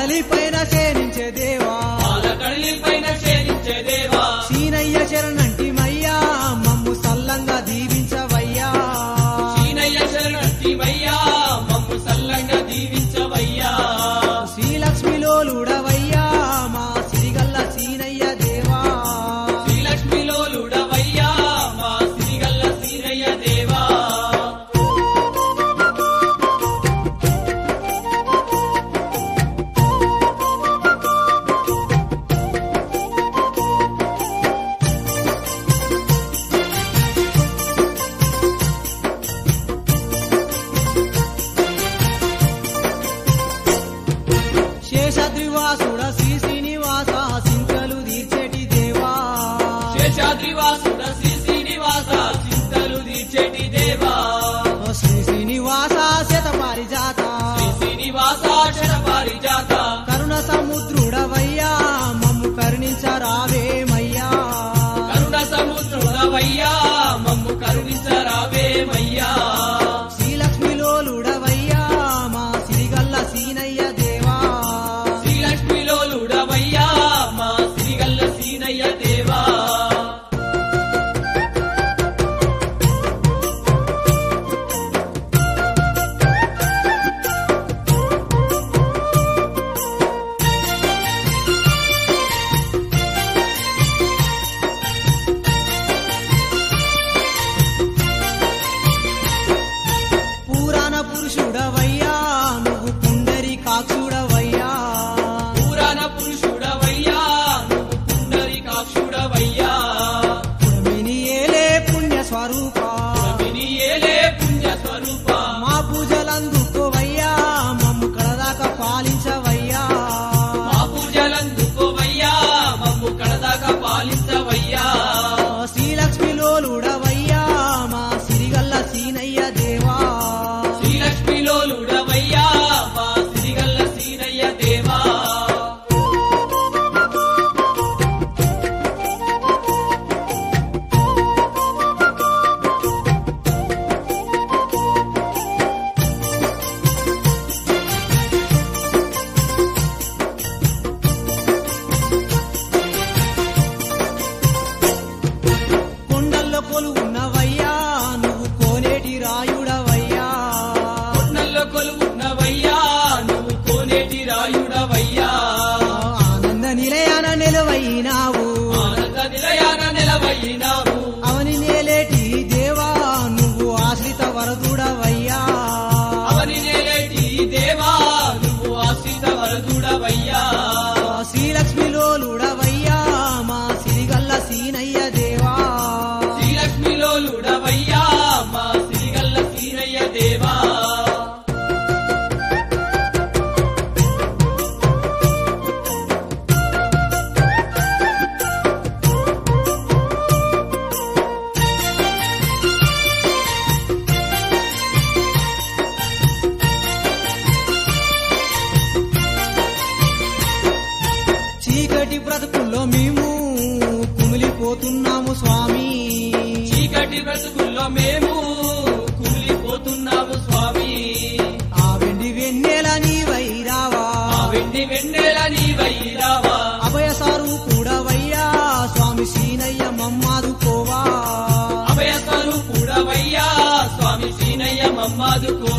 కడలి పైన శేనించే దేవా పాలకడలి పైన క్షేమించే దేవా సీనయ్య శరణంటి మయ్యా మమ్ము సల్లంగా దీవించవయ్యా సీనయ్య శరణివయ్యా మమ్ము సల్లంగా దీవించవయ్యా శ్రీలక్ష్మిలోలుడవయ్యా మా సిరిగల్ల సీనయ్య దేవా శ్రీలక్ష్మిలోలుడవయ్యా మా సిరిగల్ల సీనయ్య దేవా శేషద్రివాసుడ శ్రీ శ్రీనివాస సింకలు తీర్చేటి దేవా శేషాద్రివాసుడ శ్రీ శ్రీనివాస చింతలు తీర్చేటి దేవా శ్రీ శ్రీనివాస శత పారిజాత శ్రీ శ్రీనివాస క్షణ పారిజాత కరుణ సముద్రుడవయ్యా మమ్ము కరుణించరావేమయ్యా కరుణ సముద్రుడవయ్యా మమ్ము కరుణించరావేమయ్యా శ్రీలక్ష్మిలోలుడవయ్యా మా సిరిగల్ల సీనయ్య దేవా శ్రీలక్ష్మిలోలుడవయ్యా మా సిరిగల్ల సీనయ్య దేవా పురాణ పురుషుడవయ్యా నువ్వు పుండరి కాక్షుడవయ్యా పురాణ పురుషుడవయ్యా నువ్వు పుండరీకాక్షుడవయ్యా పురమిని ఏలే పుణ్య స్వరూప వినియేలే పుణ్య స్వరూప మా పూజలందుకోవయ్యా మమ్ము కడదాకా పాలించవయ్యా మా పూజలందుకోవయ్యా మమ్ము కడదాకా పాలించవయ్యా శ్రీలక్ష్మిలోలుడవయ్యా మా సిరిగల్ల సీనయ్య దేవా శ్రీలక్ష్మిలోలుడవయ్యా మా సిరిగల్ల సీనయ్య దేవా కొండల్లో కొలువున్నవయ్యా నువ్వు కోనేటి రాయుడవయ్యా కొండల్లో కొలువున్నవయ్యా నువ్వు కోనేటి రాయుడవయ్యా ఆనంద నిలయాన నిలవైనావు ఆనంద నిలయాన నిలవయ్యినావు అవని నేలేటి దేవా నువ్వు ఆశ్రిత వరదుడవయ్యా అవని నేలేటి దేవా నువ్వు ఆశ్రిత వరదుడవయ్యా శ్రీలక్ష్మిలోలుడవయ్యా మా సిరిగల్ల సీనయ్య దేవా శ్రీలక్ష్మిలోలుడవయ్యా మా సిరిగల్ల సీనయ్య దేవా చీకటి బ్రతుకుల్లో మేము కుమిలిపోతున్నాము స్వామి చీకటి బ్రతుకుల్లో మేము కుమిలిపోతున్నాము స్వామి ఆ వెండి వెన్నెల నీవైరావా ఆ వెండి వెన్నెల నీవైరావా అభయసారు కూడవయ్యా స్వామి సీనయ్య మమ్మాదుకోవా అభయసరు కూడవయ్యా స్వామి సీనయ్య మమ్మాదుకో